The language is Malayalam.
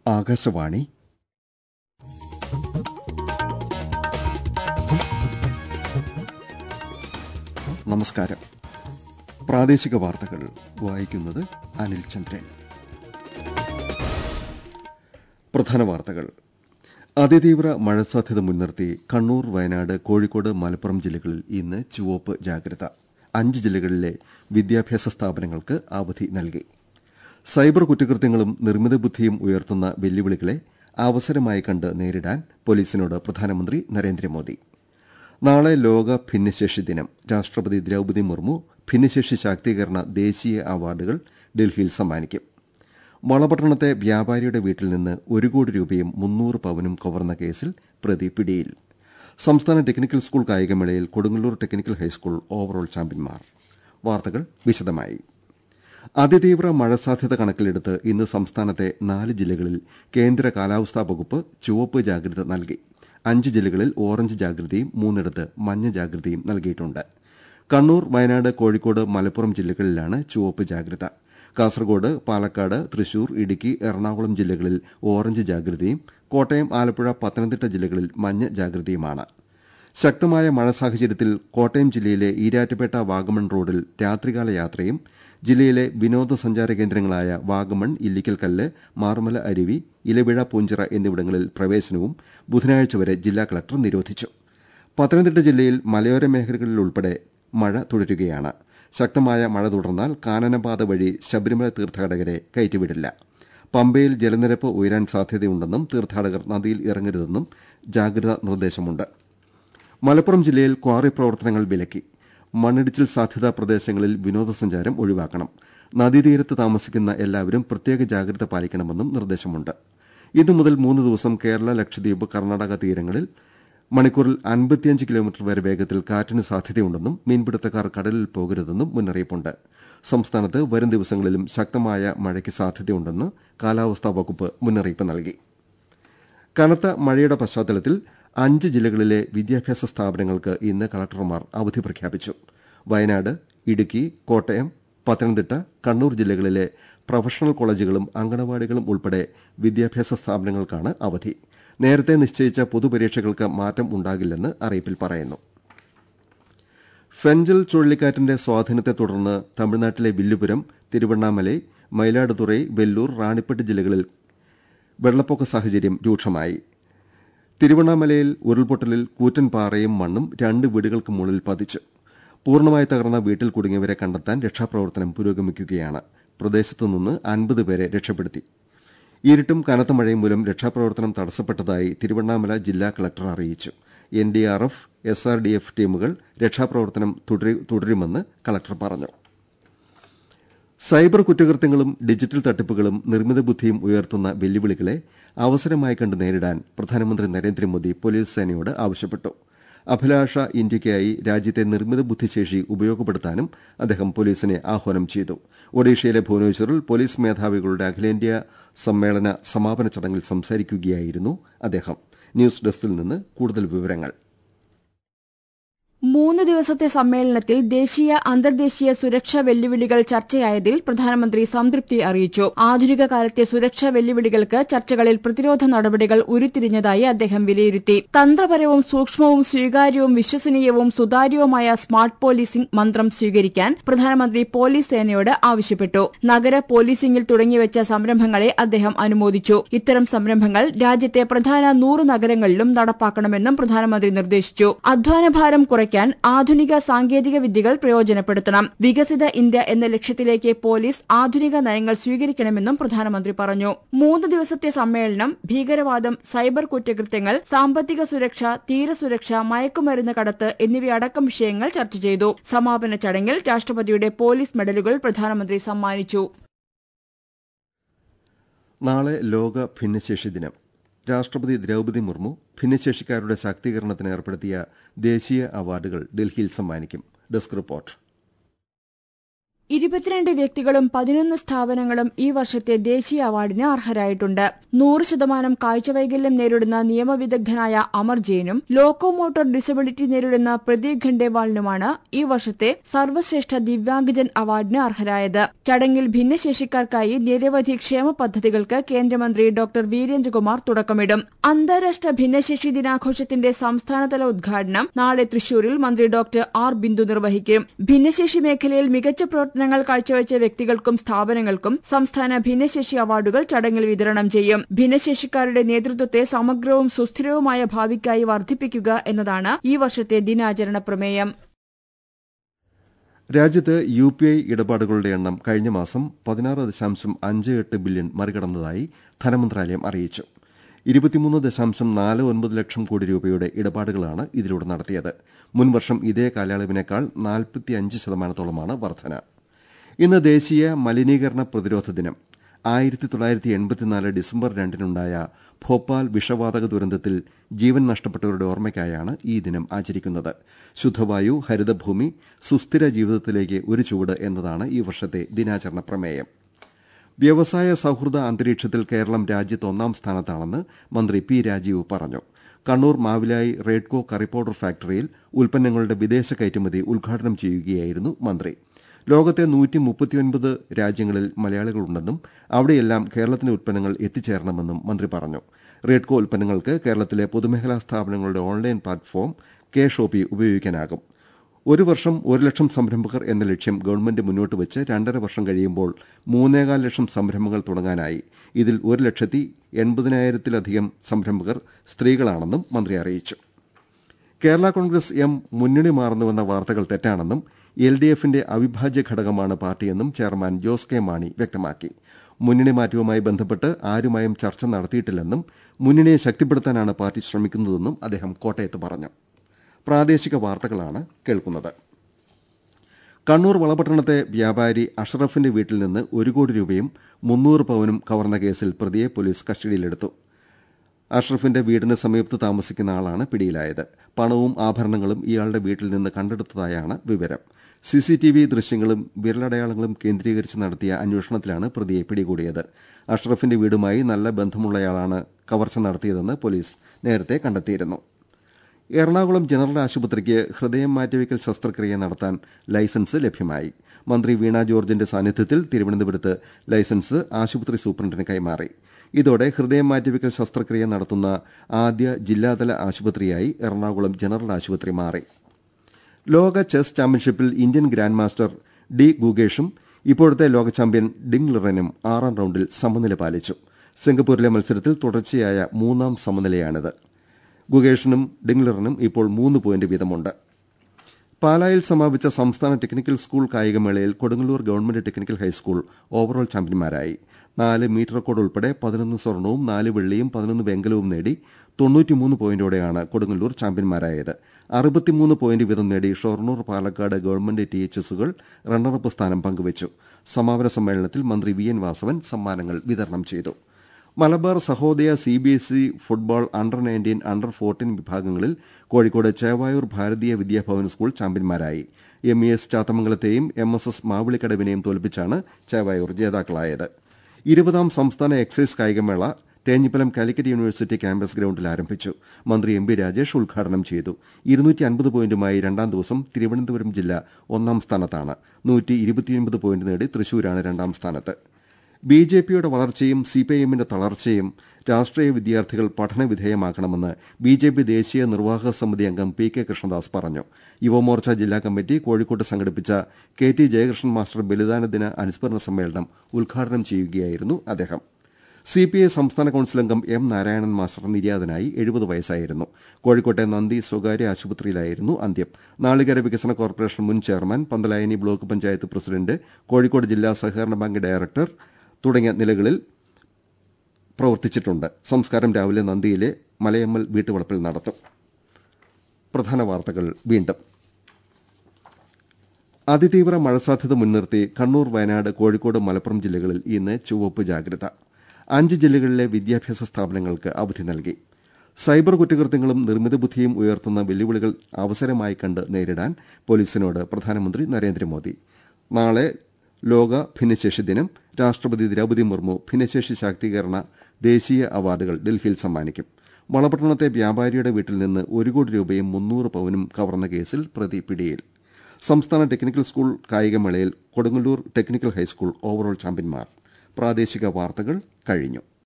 ആകാശവാണി നമസ്കാരം പ്രാദേശിക വാർത്തകൾ വായിക്കുന്നത് അനിൽ ചന്ദ്രൻ പ്രധാന വാർത്തകൾ അതിതീവ്ര മഴ സാധ്യത മുൻനിർത്തി കണ്ണൂർ വയനാട് കോഴിക്കോട് മലപ്പുറം ജില്ലകളിൽ ഇന്ന് ചുവപ്പ് ജാഗ്രത അഞ്ച് ജില്ലകളിലെ വിദ്യാഭ്യാസ സ്ഥാപനങ്ങൾക്ക് അവധി നൽകി സൈബർ കുറ്റകൃത്യങ്ങളും നിർമ്മിത ബുദ്ധിയും ഉയർത്തുന്ന വെല്ലുവിളികളെ അവസരമായി കണ്ട് നേരിടാൻ പോലീസിനോട് പ്രധാനമന്ത്രി നരേന്ദ്രമോദി നാളെ ലോക ഭിന്നശേഷി ദിനം രാഷ്ട്രപതി ദ്രൌപതി മുർമു ഭിന്നശേഷി ശാക്തീകരണ ദേശീയ അവാർഡുകൾ ഡൽഹിയിൽ സമ്മാനിക്കും വളപട്ടണത്തെ വ്യാപാരിയുടെ വീട്ടിൽ നിന്ന് ഒരു കോടി രൂപയും മുന്നൂറ് പവനും കവർന്ന കേസിൽ പ്രതി പിടിയിൽ സംസ്ഥാന ടെക്നിക്കൽ സ്കൂൾ കായികമേളയിൽ കൊടുങ്ങല്ലൂർ ടെക്നിക്കൽ ഹൈസ്കൂൾ ഓവറോൾ ചാമ്പ്യന്മാർ വാർത്തകൾ വിശദമായി അതിതീവ്ര മഴ സാധ്യത കണക്കിലെടുത്ത് ഇന്ന് സംസ്ഥാനത്തെ നാല് ജില്ലകളിൽ കേന്ദ്ര കാലാവസ്ഥാ വകുപ്പ് ചുവപ്പ് ജാഗ്രത നൽകി അഞ്ച് ജില്ലകളിൽ ഓറഞ്ച് ജാഗ്രതയും മൂന്നിടത്ത് മഞ്ഞ ജാഗ്രതയും നൽകിയിട്ടുണ്ട് കണ്ണൂർ വയനാട് കോഴിക്കോട് മലപ്പുറം ജില്ലകളിലാണ് ചുവപ്പ് ജാഗ്രത കാസർഗോഡ് പാലക്കാട് തൃശൂർ ഇടുക്കി എറണാകുളം ജില്ലകളിൽ ഓറഞ്ച് ജാഗ്രതയും കോട്ടയം ആലപ്പുഴ പത്തനംതിട്ട ജില്ലകളിൽ മഞ്ഞ ജാഗ്രതയുമാണ് ശക്തമായ മഴ സാഹചര്യത്തിൽ കോട്ടയം ജില്ലയിലെ ഈരാറ്റുപേട്ട വാഗമൺ റോഡിൽ രാത്രികാല യാത്രയും ജില്ലയിലെ വിനോദസഞ്ചാര കേന്ദ്രങ്ങളായ വാഗമൺ ഇല്ലിക്കൽക്കല്ല് മാർമല അരുവി ഇലവിഴ പൂഞ്ചിറ എന്നിവിടങ്ങളിൽ പ്രവേശനവും ബുധനാഴ്ച വരെ ജില്ലാ കളക്ടർ നിരോധിച്ചു പത്തനംതിട്ട ജില്ലയിൽ മലയോര മേഖലകളിൽ ഉൾപ്പെടെ മഴ തുടരുകയാണ് ശക്തമായ മഴ തുടർന്നാൽ കാനനപാത വഴി ശബരിമല തീർത്ഥാടകരെ കയറ്റിവിടില്ല പമ്പയിൽ ജലനിരപ്പ് ഉയരാൻ സാധ്യതയുണ്ടെന്നും തീർത്ഥാടകർ നദിയിൽ ഇറങ്ങരുതെന്നും ജാഗ്രതാ നിർദ്ദേശമുണ്ട് മലപ്പുറം ജില്ലയിൽ ക്വാറി പ്രവർത്തനങ്ങൾ വിലക്കി മണ്ണിടിച്ചിൽ സാധ്യതാ പ്രദേശങ്ങളിൽ വിനോദസഞ്ചാരം ഒഴിവാക്കണം നദീതീരത്ത് താമസിക്കുന്ന എല്ലാവരും പ്രത്യേക ജാഗ്രത പാലിക്കണമെന്നും നിർദ്ദേശമുണ്ട് ഇന്നു മുതൽ മൂന്ന് ദിവസം കേരള ലക്ഷദ്വീപ് കർണാടക തീരങ്ങളിൽ മണിക്കൂറിൽ അൻപത്തിയഞ്ച് കിലോമീറ്റർ വരെ വേഗത്തിൽ കാറ്റിന് സാധ്യതയുണ്ടെന്നും മീൻപിടുത്തക്കാർ കടലിൽ പോകരുതെന്നും മുന്നറിയിപ്പുണ്ട് സംസ്ഥാനത്ത് വരും ദിവസങ്ങളിലും ശക്തമായ മഴയ്ക്ക് സാധ്യതയുണ്ടെന്ന് കാലാവസ്ഥാ വകുപ്പ് മുന്നറിയിപ്പ് നൽകി കനത്ത മഴയുടെ പശ്ചാത്തലത്തിൽ അഞ്ച് ജില്ലകളിലെ വിദ്യാഭ്യാസ സ്ഥാപനങ്ങൾക്ക് ഇന്ന് കളക്ടർമാർ അവധി പ്രഖ്യാപിച്ചു വയനാട് ഇടുക്കി കോട്ടയം പത്തനംതിട്ട കണ്ണൂർ ജില്ലകളിലെ പ്രൊഫഷണൽ കോളേജുകളും അങ്കണവാടികളും ഉൾപ്പെടെ വിദ്യാഭ്യാസ സ്ഥാപനങ്ങൾക്കാണ് അവധി നേരത്തെ നിശ്ചയിച്ച പൊതുപരീക്ഷകൾക്ക് മാറ്റം ഉണ്ടാകില്ലെന്ന് അറിയിപ്പിൽ പറയുന്നു ഫെഞ്ചൽ ചുഴലിക്കാറ്റിന്റെ സ്വാധീനത്തെ തുടർന്ന് തമിഴ്നാട്ടിലെ വില്ലുപുരം തിരുവണ്ണാമലൈ മയിലാടുതുറൈ വെല്ലൂർ റാണിപ്പെട്ട് ജില്ലകളിൽ വെള്ളപ്പൊക്ക സാഹചര്യം രൂക്ഷമായി തിരുവണ്ണാമലയിൽ ഉരുൾപൊട്ടലിൽ കൂറ്റൻ പാറയും മണ്ണും രണ്ട് വീടുകൾക്ക് മുകളിൽ പതിച്ചു പൂർണ്ണമായി തകർന്ന വീട്ടിൽ കുടുങ്ങിയവരെ കണ്ടെത്താൻ രക്ഷാപ്രവർത്തനം പുരോഗമിക്കുകയാണ് പ്രദേശത്തുനിന്ന് അൻപത് പേരെ രക്ഷപ്പെടുത്തി ഇരുട്ടും കനത്ത മഴയും മൂലം രക്ഷാപ്രവർത്തനം തടസ്സപ്പെട്ടതായി തിരുവണ്ണാമല ജില്ലാ കളക്ടർ അറിയിച്ചു N D R F S D R F ടീമുകൾ രക്ഷാപ്രവർത്തനം തുടരുമെന്ന് കളക്ടർ പറഞ്ഞു സൈബർ കുറ്റകൃത്യങ്ങളും ഡിജിറ്റൽ തട്ടിപ്പുകളും നിർമ്മിത ബുദ്ധിയും ഉയർത്തുന്ന വെല്ലുവിളികളെ അവസരമായി കണ്ട് നേരിടാൻ പ്രധാനമന്ത്രി നരേന്ദ്രമോദി പോലീസ് സേനയോട് ആവശ്യപ്പെട്ടു അഭിലാഷ ഇന്ത്യയ്ക്കായി രാജ്യത്തെ നിർമ്മിത ബുദ്ധിശേഷി ഉപയോഗപ്പെടുത്താനും അദ്ദേഹം പോലീസിനെ ആഹ്വാനം ചെയ്തു ഒഡീഷയിലെ ഭുവനേശ്വറിൽ പോലീസ് മേധാവികളുടെ അഖിലേന്ത്യാ സമ്മേളന സമാപന ചടങ്ങിൽ സംസാരിക്കുകയായിരുന്നു അദ്ദേഹം ന്യൂസ് ഡെസ്കിൽ നിന്ന് കൂടുതൽ വിവരങ്ങൾ മൂന്ന് ദിവസത്തെ സമ്മേളനത്തിൽ ദേശീയ അന്തർദേശീയ സുരക്ഷാ വെല്ലുവിളികൾ ചർച്ചയായതിൽ പ്രധാനമന്ത്രി സംതൃപ്തി അറിയിച്ചു ആധുനിക കാലത്തെ സുരക്ഷാ വെല്ലുവിളികൾക്ക് ചർച്ചകളിൽ പ്രതിരോധ നടപടികൾ ഉരുത്തിരിഞ്ഞതായി അദ്ദേഹം വിലയിരുത്തി തന്ത്രപരവും സൂക്ഷ്മവും സ്വീകാര്യവും വിശ്വസനീയവും സുതാര്യവുമായ സ്മാർട്ട് പോലീസിംഗ് മന്ത്രം സ്വീകരിക്കാൻ പ്രധാനമന്ത്രി പോലീസ് സേനയോട് ആവശ്യപ്പെട്ടു നഗര പോലീസിംഗിൽ തുടങ്ങിവെച്ച സംരംഭങ്ങളെ അദ്ദേഹം അനുമോദിച്ചു ഇത്തരം സംരംഭങ്ങൾ രാജ്യത്തെ പ്രധാന നൂറ് നഗരങ്ങളിലും നടപ്പാക്കണമെന്നും പ്രധാനമന്ത്രി നിർദ്ദേശിച്ചു അധ്വാനഭാരം കുറയ്ക്കാൻ ആധുനിക സാങ്കേതിക വിദ്യകൾ പ്രയോജനപ്പെടുത്തണം വികസിത ഇന്ത്യ എന്ന ലക്ഷ്യത്തിലേക്ക് പോലീസ് ആധുനിക നയങ്ങൾ സ്വീകരിക്കണമെന്നും പ്രധാനമന്ത്രി പറഞ്ഞു മൂന്ന് ദിവസത്തെ സമ്മേളനം ഭീകരവാദം സൈബർ കുറ്റകൃത്യങ്ങൾ സാമ്പത്തിക സുരക്ഷ തീരസുരക്ഷ മയക്കുമരുന്ന് കടത്ത് എന്നിവയടക്കം വിഷയങ്ങൾ ചർച്ച ചെയ്തു സമാപന ചടങ്ങിൽ രാഷ്ട്രപതിയുടെ പോലീസ് മെഡലുകൾ പ്രധാനമന്ത്രി സമ്മാനിച്ചു നാളെ ലോക ഭിന്നശേഷി ദിനം രാഷ്ട്രപതി ദ്രൌപതി മുർമു ഭിന്നശേഷിക്കാരുടെ ശാക്തീകരണത്തിന് ഏർപ്പെടുത്തിയ ദേശീയ അവാർഡുകൾ ഡൽഹിയിൽ സമ്മാനിക്കും ഡെസ്ക് റിപ്പോർട്ട് ഇരുപത്തിരണ്ട് വ്യക്തികളും പതിനൊന്ന് സ്ഥാപനങ്ങളും ഈ വർഷത്തെ ദേശീയ അവാർഡിന് അർഹരായിട്ടുണ്ട് നൂറ് ശതമാനം കാഴ്ചവൈകല്യം നേരിടുന്ന നിയമവിദഗ്ധനായ അമർ ജെയിനും ലോക്കോമോട്ടോർ ഡിസബിലിറ്റി നേരിടുന്ന പ്രദീപ് ഖണ്ഡേവാളിനുമാണ് ഈ വർഷത്തെ സർവശ്രേഷ്ഠ ദിവ്യാംഗജൻ അവാർഡിന് അർഹരായത് ചടങ്ങിൽ ഭിന്നശേഷിക്കാർക്കായി നിരവധി ക്ഷേമ പദ്ധതികൾക്ക് കേന്ദ്രമന്ത്രി ഡോക്ടർ വീരേന്ദ്രകുമാർ തുടക്കമിടും അന്താരാഷ്ട്ര ഭിന്നശേഷി ദിനാഘോഷത്തിന്റെ സംസ്ഥാനതല ഉദ്ഘാടനം നാളെ തൃശൂരിൽ മന്ത്രി ഡോക്ടർ ആർ ബിന്ദു നിർവഹിക്കും ഭിന്നശേഷി മേഖലയിൽ മികച്ച പ്രവർത്തനങ്ങൾ കാഴ്ചവെച്ച വ്യക്തികൾക്കും സ്ഥാപനങ്ങൾക്കും സംസ്ഥാന ഭിന്നശേഷി അവാർഡുകൾ ചടങ്ങിൽ വിതരണം ചെയ്യും ഭിന്നശേഷിക്കാരുടെ നേതൃത്വത്തെ സമഗ്രവും സുസ്ഥിരവുമായ ഭാവിക്കായി വർദ്ധിപ്പിക്കുക എന്നതാണ് ഈ വർഷത്തെ ദിനാചരണ പ്രമേയം രാജ്യത്ത് യു പി ഐ ഇടപാടുകളുടെ എണ്ണം കഴിഞ്ഞ മാസം പതിനാറ് ദശാംശം അഞ്ച് എട്ട് ബില്യൺ മറികടന്നതായി ധനമന്ത്രാലയം അറിയിച്ചു ഇരുപത്തിമൂന്ന് ദശാംശം നാല് ഒൻപത് ലക്ഷം കോടി രൂപയുടെ ഇടപാടുകളാണ് ഇതിലൂടെ നടത്തിയത് മുൻവർഷം ഇതേ കാലയളവിനേക്കാൾ നാൽപ്പത്തിയഞ്ച് ശതമാനത്തോളമാണ് വർധന ഇന്ന് ദേശീയ മലിനീകരണ പ്രതിരോധ ദിനം ആയിരത്തി തൊള്ളായിരത്തി എൺപത്തിനാല് ഡിസംബർ രണ്ടിനുണ്ടായ ഭോപ്പാൽ വിഷവാതക ദുരന്തത്തിൽ ജീവൻ നഷ്ടപ്പെട്ടവരുടെ ഓർമ്മയ്ക്കായാണ് ഈ ദിനം ആചരിക്കുന്നത് ശുദ്ധവായു ഹരിതഭൂമി സുസ്ഥിര ജീവിതത്തിലേക്ക് ഒരു ചുവട് എന്നതാണ് ഈ വർഷത്തെ ദിനാചരണ പ്രമേയം വ്യവസായ സൌഹൃദ അന്തരീക്ഷത്തിൽ കേരളം രാജ്യത്ത് ഒന്നാം സ്ഥാനത്താണെന്ന് മന്ത്രി പി രാജീവ് പറഞ്ഞു കണ്ണൂർ മാവിലായി റേഡ്കോ കറി പൌഡർ ഫാക്ടറിയിൽ ഉൽപ്പന്നങ്ങളുടെ വിദേശ കയറ്റുമതി ഉദ്ഘാടനം ചെയ്യുകയായിരുന്നു മന്ത്രി ലോകത്തെ നൂറ്റി മുപ്പത്തിയൊൻപത് രാജ്യങ്ങളിൽ മലയാളികളുണ്ടെന്നും അവിടെയെല്ലാം കേരളത്തിന്റെ ഉൽപ്പന്നങ്ങൾ എത്തിച്ചേരണമെന്നും മന്ത്രി പറഞ്ഞു റേഡ്കോ ഉൽപ്പന്നങ്ങൾക്ക് കേരളത്തിലെ പൊതുമേഖലാ സ്ഥാപനങ്ങളുടെ ഓൺലൈൻ പ്ലാറ്റ്ഫോം കെ ഷോപ്പി ഉപയോഗിക്കാനാകും ഒരു വർഷം ഒരു ലക്ഷം സംരംഭകർ എന്ന ലക്ഷ്യം ഗവൺമെന്റ് മുന്നോട്ട് വെച്ച് രണ്ടര വർഷം കഴിയുമ്പോൾ മൂന്നേകാൽ ലക്ഷം സംരംഭങ്ങൾ തുടങ്ങാനായി ഇതിൽ ഒരു ലക്ഷത്തി എൺപതിനായിരത്തിലധികം സംരംഭകർ സ്ത്രീകളാണെന്നും മന്ത്രി അറിയിച്ചു കേരള കോൺഗ്രസ് എം മുന്നണി മാറുന്നുവെന്ന വാർത്തകൾ തെറ്റാണെന്നും എൽ ഡി എഫിന്റെ അവിഭാജ്യ ഘടകമാണ് പാർട്ടിയെന്നും ചെയർമാൻ ജോസ് കെ മാണി വ്യക്തമാക്കി മുന്നണി മാറ്റവുമായി ബന്ധപ്പെട്ട് ആരുമായും ചർച്ച നടത്തിയിട്ടില്ലെന്നും മുന്നണിയെ ശക്തിപ്പെടുത്താനാണ് പാർട്ടി ശ്രമിക്കുന്നതെന്നും അദ്ദേഹം കോട്ടയത്ത് പറഞ്ഞു പ്രാദേശിക വാർത്തകളാണ് കേൾക്കുന്നത് കണ്ണൂർ വളപട്ടണത്തെ വ്യാപാരി അഷറഫിന്റെ വീട്ടിൽ നിന്ന് ഒരു കോടി രൂപയും മുന്നൂറ് പവനും കവർന്ന കേസിൽ പ്രതിയെ പോലീസ് കസ്റ്റഡിയിലെടുത്തു അഷ്റഫിന്റെ വീടിന് സമീപത്ത് താമസിക്കുന്ന ആളാണ് പിടിയിലായത് പണവും ആഭരണങ്ങളും ഇയാളുടെ വീട്ടിൽ നിന്ന് കണ്ടെടുത്തതായാണ് വിവരം സിസിടിവി ദൃശ്യങ്ങളും വിരലടയാളങ്ങളും കേന്ദ്രീകരിച്ച് നടത്തിയ അന്വേഷണത്തിലാണ് പ്രതിയെ പിടികൂടിയത് അഷ്റഫിന്റെ വീടുമായി നല്ല ബന്ധമുള്ളയാളാണ് കവർച്ച നടത്തിയതെന്ന് പോലീസ് നേരത്തെ കണ്ടെത്തിയിരുന്നു എറണാകുളം ജനറൽ ആശുപത്രിക്ക് ഹൃദയം മാറ്റിവെക്കൽ ശസ്ത്രക്രിയ നടത്താൻ ലൈസൻസ് ലഭ്യമായി മന്ത്രി വീണ ജോർജിന്റെ സാന്നിധ്യത്തിൽ തിരുവനന്തപുരത്ത് ലൈസൻസ് ആശുപത്രി സൂപ്രണ്ടിന് കൈമാറി ഇതോടെ ഹൃദയം മാറ്റിവെക്കൽ ശസ്ത്രക്രിയ നടത്തുന്ന ആദ്യ ജില്ലാതല ആശുപത്രിയായി എറണാകുളം ജനറൽ ആശുപത്രി മാറി ലോക ചെസ് ചാമ്പ്യൻഷിപ്പിൽ ഇന്ത്യൻ ഗ്രാൻഡ് മാസ്റ്റർ ഡി ഗുഗേഷും ഇപ്പോഴത്തെ ലോക ചാമ്പ്യൻ ഡിങ് ലിറനും ആറാം റൌണ്ടിൽ സമനില പാലിച്ചു സിംഗപ്പൂരിലെ മത്സരത്തിൽ തുടർച്ചയായ മൂന്നാം സമനിലയാണിത് ഗുഗേഷിനും ഡിംഗ്ലറിനും ഇപ്പോൾ മൂന്ന് പോയിന്റ് വീതമുണ്ട് പാലായിൽ സമാപിച്ച സംസ്ഥാന ടെക്നിക്കൽ സ്കൂൾ കായികമേളയിൽ Kodungallur government technical high school overall ചാമ്പ്യന്മാരായി നാല് മീറ്റർ റെക്കോർഡ് ഉൾപ്പെടെ പതിനൊന്ന് സ്വർണവും നാല് വെള്ളിയും പതിനൊന്ന് വെങ്കലവും നേടി തൊണ്ണൂറ്റിമൂന്ന് പോയിന്റോടെയാണ് കൊടുങ്ങല്ലൂർ ചാമ്പ്യന്മാരായത് അറുപത്തിമൂന്ന് പോയിന്റ് വീതം നേടി Shoranur Palakkad government T H എസുകൾ റണ്ണറപ്പ് സ്ഥാനം പങ്കുവച്ചു സമാപന സമ്മേളനത്തിൽ മന്ത്രി വി എൻ വാസവൻ സമ്മാനങ്ങൾ വിതരണം ചെയ്തു Malabar Sahodaya C B S E football under nineteen under fourteen വിഭാഗങ്ങളിൽ കോഴിക്കോട് ചേവായൂർ ഭാരതീയ Vidyabhavan school ചാമ്പ്യന്മാരായി M E S ചാത്തമംഗലത്തെയും M S S മാവിളിക്കടവിനെയും തോൽപ്പിച്ചാണ് ചേവായൂർ ജേതാക്കളായത് ഇരുപതാം സംസ്ഥാന എക്സൈസ് കായികമേള തേഞ്ഞിപ്പലം കാലിക്കറ്റ് യൂണിവേഴ്സിറ്റി ക്യാമ്പസ് ഗ്രൌണ്ടിൽ ആരംഭിച്ചു മന്ത്രി എം പി രാജേഷ് ഉദ്ഘാടനം ചെയ്തു ഇരുന്നൂറ്റി അൻപത് പോയിന്റുമായി രണ്ടാം ദിവസം തിരുവനന്തപുരം ജില്ല ഒന്നാം സ്ഥാനത്താണ് നൂറ്റി ഇരുപത്തിയൊൻപത് പോയിന്റ് നേടി തൃശൂരാണ് രണ്ടാം സ്ഥാനത്ത് ബി ജെ പിയുടെ വളർച്ചയും സി പി ഐ എമ്മിന്റെ തളർച്ചയും രാഷ്ട്രീയ വിദ്യാർത്ഥികൾ പഠനവിധേയമാക്കണമെന്ന് ബി ജെ പി ദേശീയ നിർവാഹക സമിതി അംഗം പി കെ കൃഷ്ണദാസ് പറഞ്ഞു യുവമോർച്ച ജില്ലാ കമ്മിറ്റി കോഴിക്കോട്ട് സംഘടിപ്പിച്ച കെ ടി ജയകൃഷ്ണൻ മാസ്റ്റർ ബലിദാന ദിന അനുസ്മരണ സമ്മേളനം ഉദ്ഘാടനം ചെയ്യുകയായിരുന്നു അദ്ദേഹം സി പി ഐ സംസ്ഥാന കൌൺസിൽ അംഗം എം നാരായണൻ മാസ്റ്റർ നിര്യാതനായി എഴുപത് വയസ്സായിരുന്നു കോഴിക്കോട്ടെ നന്ദി സ്വകാര്യ ആശുപത്രിയിലായിരുന്നു അന്ത്യം നാളികേര വികസന കോർപ്പറേഷൻ മുൻ chairman Panthalayani block panchayat president Kozhikode ജില്ലാ സഹകരണ ബാങ്ക് ഡയറക്ടർ തുടങ്ങിയ നിലകളിൽ പ്രവർത്തിച്ചിട്ടുണ്ട് സംസ്കാരം രാവിലെ നന്ദിയിലെ മലയമ്മൽ വീട്ടുവളപ്പിൽ നടത്തും പ്രധാന വാർത്തകൾ വീണ്ടും അതിതീവ്ര മഴ സാധ്യത മുൻനിർത്തി കണ്ണൂർ വയനാട് കോഴിക്കോട് മലപ്പുറം ജില്ലകളിൽ ഇന്ന് ചുവപ്പ് ജാഗ്രത അഞ്ച് ജില്ലകളിലെ വിദ്യാഭ്യാസ സ്ഥാപനങ്ങൾക്ക് അവധി നൽകി സൈബർ കുറ്റകൃത്യങ്ങളും നിർമ്മിത ബുദ്ധിയും ഉയർത്തുന്ന വെല്ലുവിളികൾ അവസരമായി കണ്ട് നേരിടാൻ പോലീസിനോട് പ്രധാനമന്ത്രി നരേന്ദ്രമോദി നാളെ ലോക ഭിന്നശേഷി ദിനം രാഷ്ട്രപതി ദ്രൌപദി മുർമു ഭിന്നശേഷി ശാക്തീകരണ ദേശീയ അവാർഡുകൾ ഡൽഹിയിൽ സമ്മാനിക്കും വളപട്ടണത്തെ വ്യാപാരിയുടെ വീട്ടിൽ നിന്ന് ഒരു കോടി രൂപയും മുന്നൂറ് പവനും കവർന്ന കേസിൽ പ്രതി പിടിയിൽ സംസ്ഥാന ടെക്നിക്കൽ സ്കൂൾ കായികമേളയിൽ കൊടുങ്ങല്ലൂർ ടെക്നിക്കൽ ഹൈസ്കൂൾ ഓവറോൾ ചാമ്പ്യന്മാർ പ്രാദേശിക വാർത്തകൾ കഴിഞ്ഞു